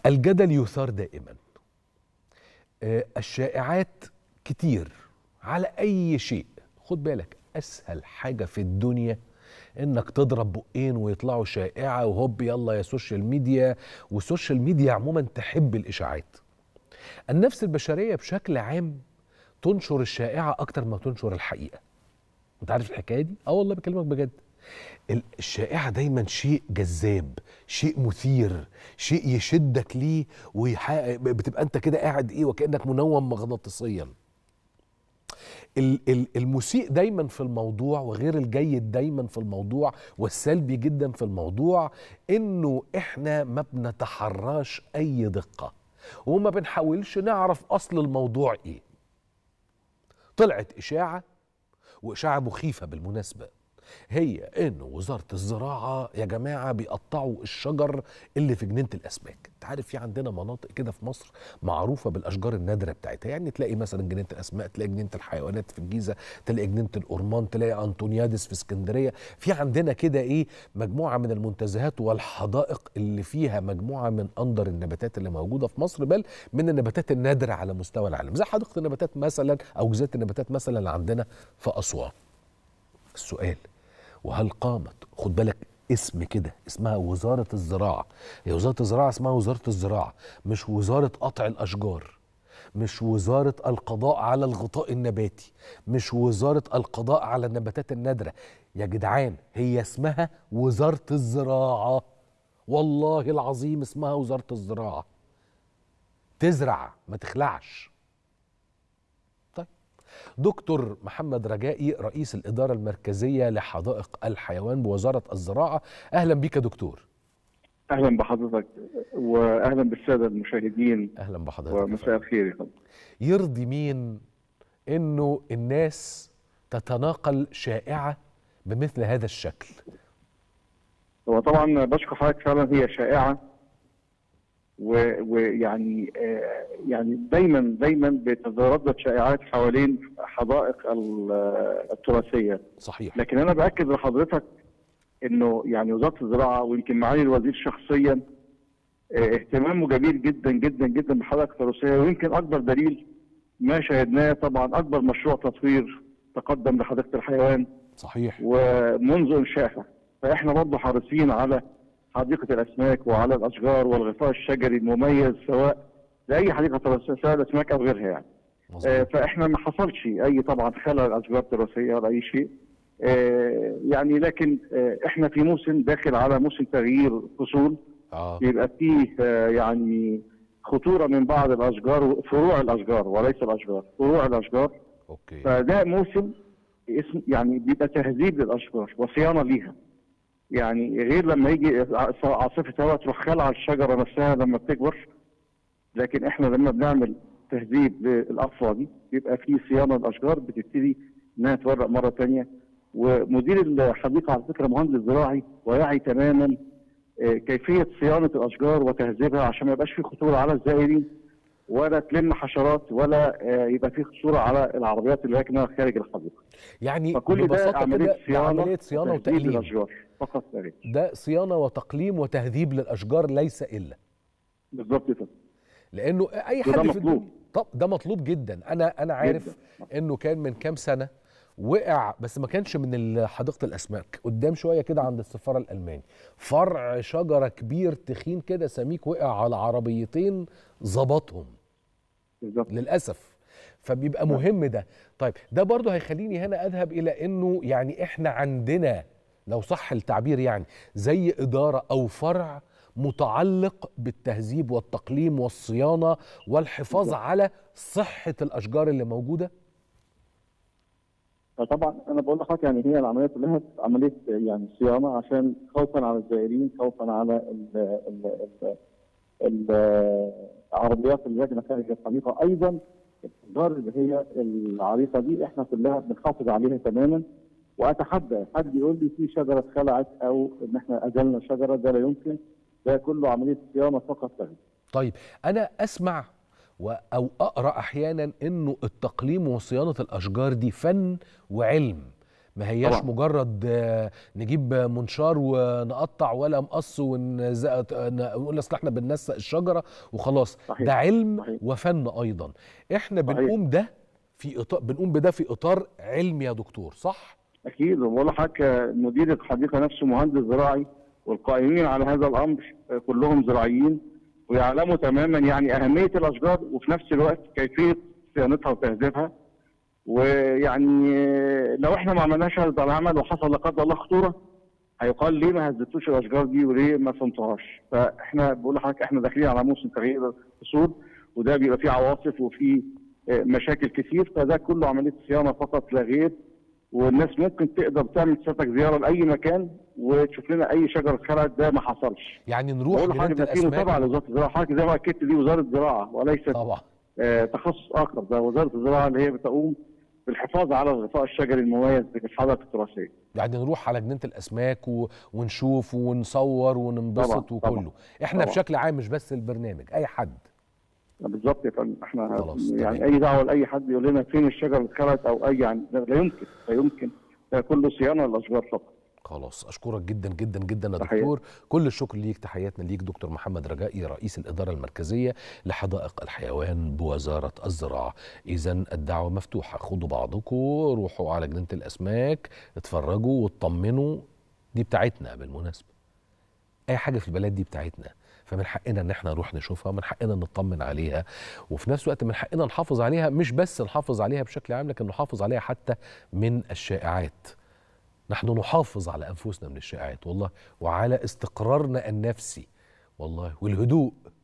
الجدل يثار دائما آه، الشائعات كتير على اي شيء خد بالك اسهل حاجه في الدنيا انك تضرب بقين ويطلعوا شائعه وهوب يلا يا سوشيال ميديا والسوشيال ميديا عموما تحب الاشاعات النفس البشريه بشكل عام تنشر الشائعه اكتر ما تنشر الحقيقه انت عارف الحكايه دي اه والله بكلمك بجد ال- الشائعه دايما شيء جذاب شيء مثير شيء يشدك ليه ويحقق بتبقى انت كده قاعد ايه وكانك منوم مغناطيسيا ال- ال- المسيء دايما في الموضوع وغير الجيد دايما في الموضوع والسلبي جدا في الموضوع انه احنا ما بنتحراش اي دقه وما بنحاولش نعرف اصل الموضوع ايه طلعت اشاعه واشاعه مخيفه بالمناسبه هي ان وزاره الزراعه يا جماعه بيقطعوا الشجر اللي في جنينه الاسماك انت عارف في عندنا مناطق كده في مصر معروفه بالاشجار النادره بتاعتها يعني تلاقي مثلا جنينه الاسماك تلاقي جنينه الحيوانات في الجيزه تلاقي جنينه الأورمان تلاقي انطونيادس في اسكندريه في عندنا كده ايه مجموعه من المنتزهات والحدائق اللي فيها مجموعه من اندر النباتات اللي موجوده في مصر بل من النباتات النادره على مستوى العالم زي حديقه النباتات مثلا او جزيره النباتات مثلا اللي عندنا في اسوان السؤال وهل قامت خد بالك اسم كده اسمها وزارة الزراعة هي وزارة الزراعة اسمها وزارة الزراعة مش وزارة قطع الأشجار مش وزارة القضاء على الغطاء النباتي مش وزارة القضاء على النباتات النادرة يا جدعان هي اسمها وزارة الزراعة والله العظيم اسمها وزارة الزراعة تزرع ما تخلعش طيب دكتور محمد رجائي رئيس الإدارة المركزية لحدائق الحيوان بوزارة الزراعة أهلا بك يا دكتور اهلا بحضرتك واهلا بالساده المشاهدين أهلا بحضرتك ومساء الخير يا فندم يرضي مين إنه الناس تتناقل شائعة بمثل هذا الشكل هو طبعا بشكر حضرتك فعلا هي شائعه و- ويعني آه، يعني دايما دايما بتتردد شائعات حوالين حدائق ال- آه، التراثيه صحيح لكن انا باكد لحضرتك انه يعني وزاره الزراعه ويمكن معالي الوزير شخصيا آه، اهتمامه جميل جدا جدا جدا بالحدائق التراثيه ويمكن اكبر دليل ما شاهدناه طبعا اكبر مشروع تطوير تقدم لحديقه الحيوان صحيح ومنذ انشائها فاحنا برضه حريصين على حديقه الاسماك وعلى الاشجار والغطاء الشجري المميز سواء لاي حديقه تراثيه سواء الاسماك او غيرها يعني آه، مظبوط فاحنا ما حصلش اي طبعا خلل الاشجار التراثيه ولا اي شيء آه، يعني لكن آه، احنا في موسم داخل على موسم تغيير فصول اه يبقى فيه آه، يعني خطوره من بعض الاشجار فروع الاشجار وليس الاشجار فروع الاشجار اوكي فده موسم اسم يعني بيبقى تهذيب للاشجار وصيانه ليها يعني غير لما يجي عاصفه هواء تروح خلع الشجره نفسها لما بتكبر لكن احنا لما بنعمل تهذيب للافرع دي بيبقى في صيانه للاشجار بتبتدي انها تورق مره ثانيه ومدير الحديقه على فكره مهندس زراعي ويعي تماما آه، كيفيه صيانه الاشجار وتهذيبها عشان ما يبقاش في خطوره على الزائرين ولا تلم حشرات ولا آه، يبقى في خطوره على العربيات اللي راكنه خارج الحديقه يعني فكل ده ببساطة عمليه كده ده صيانه عملية صيانة وتهذيب وتقليم للاشجار فقط لا غير ده صيانة وتقليم وتهذيب للأشجار ليس إلا بالظبط كده لانه اي وده حد في مطلوب. الدنيا طب ده مطلوب جدا انا انا عارف انه كان من كام سنه وقع بس ما كانش من ال- حديقه الاسماك قدام شويه كده عند السفاره الالماني فرع شجره كبير تخين كده سميك وقع على عربيتين ظبطهم بالظبط للاسف فبيبقى مهم ده طيب ده برضه هيخليني هنا اذهب الى انه يعني احنا عندنا لو صح التعبير يعني زي اداره او فرع متعلق بالتهذيب والتقليم والصيانه والحفاظ بالظبط. على صحه الاشجار اللي موجوده فطبعا انا بقول لحضرتك يعني هي العمليه كلها عمليه يعني صيانه عشان خوفا على الزائرين خوفا على ال ال ال ال العربيات اللي راكنه خارج الحديقه ايضا الاشجار اللي هي العريقه دي احنا كلها بنحافظ عليها تماما واتحدى حد يقول لي في شجره اتخلعت او ان احنا ازلنا شجره ده لا يمكن ده كله عمليه صيانه فقط لا غير. طيب انا اسمع و- او اقرا احيانا انه التقليم وصيانه الاشجار دي فن وعلم ما هياش طبعاً. مجرد آه، نجيب منشار ونقطع ولا مقص ونز- ونقول اصل احنا بننسق الشجره وخلاص صحيح. ده علم صحيح. وفن ايضا احنا صحيح. بنقوم ده في اطار بنقوم بده في اطار علمي يا دكتور صح اكيد وبقول لحضرتك آه، مدير الحديقه نفسه مهندس زراعي والقائمين على هذا الامر آه، كلهم زراعيين ويعلموا تماما يعني اهميه الاشجار وفي نفس الوقت كيفيه صيانتها وتهذيبها ويعني آه، لو احنا ما عملناش هذا العمل وحصل لا قدر الله خطوره هيقال ليه ما هزتوش الاشجار دي وليه ما صنتوهاش فاحنا بقول لحضرتك احنا داخلين على موسم تغيير الفصول وده بيبقى فيه عواصف وفيه آه، مشاكل كتير فده كله عمليه صيانه فقط لا غير والناس ممكن تقدر تعمل سيادتك زياره لاي مكان وتشوف لنا اي شجره اتخلقت ده ما حصلش. يعني نروح بقول لحضرتك جنينه ده في متابعه الاسماك لوزاره الزراعه حضرتك زي ما اكدت دي وزاره الزراعه وليست طبعا آه تخصص اخر ده وزاره الزراعه اللي هي بتقوم بالحفاظ على الغطاء الشجري المميز بالحدائق التراثيه. يعني نروح على جنينه الاسماك و... ونشوف ونصور وننبسط طبعاً، وكله احنا طبعاً. بشكل عام مش بس البرنامج اي حد بالظبط يا فندم احنا خلاص، يعني تمام. اي دعوه لاي حد يقول لنا فين الشجره اللي اتخلقت او اي يعني لا لا يمكن لا يمكن ده كله صيانه للاشجار فقط. خلاص اشكرك جدا جدا جدا يا تحية. دكتور كل الشكر ليك تحياتنا ليك دكتور محمد رجائي رئيس الاداره المركزيه لحدائق الحيوان بوزاره الزراعه اذا الدعوه مفتوحه خدوا بعضكم روحوا على جنينه الاسماك اتفرجوا واطمنوا دي بتاعتنا بالمناسبه اي حاجه في البلد دي بتاعتنا فمن حقنا ان احنا نروح نشوفها ومن حقنا نطمن عليها وفي نفس الوقت من حقنا نحافظ عليها مش بس نحافظ عليها بشكل عام لكن نحافظ عليها حتى من الشائعات نحن نحافظ على انفسنا من الشائعات والله وعلى استقرارنا النفسي والله والهدوء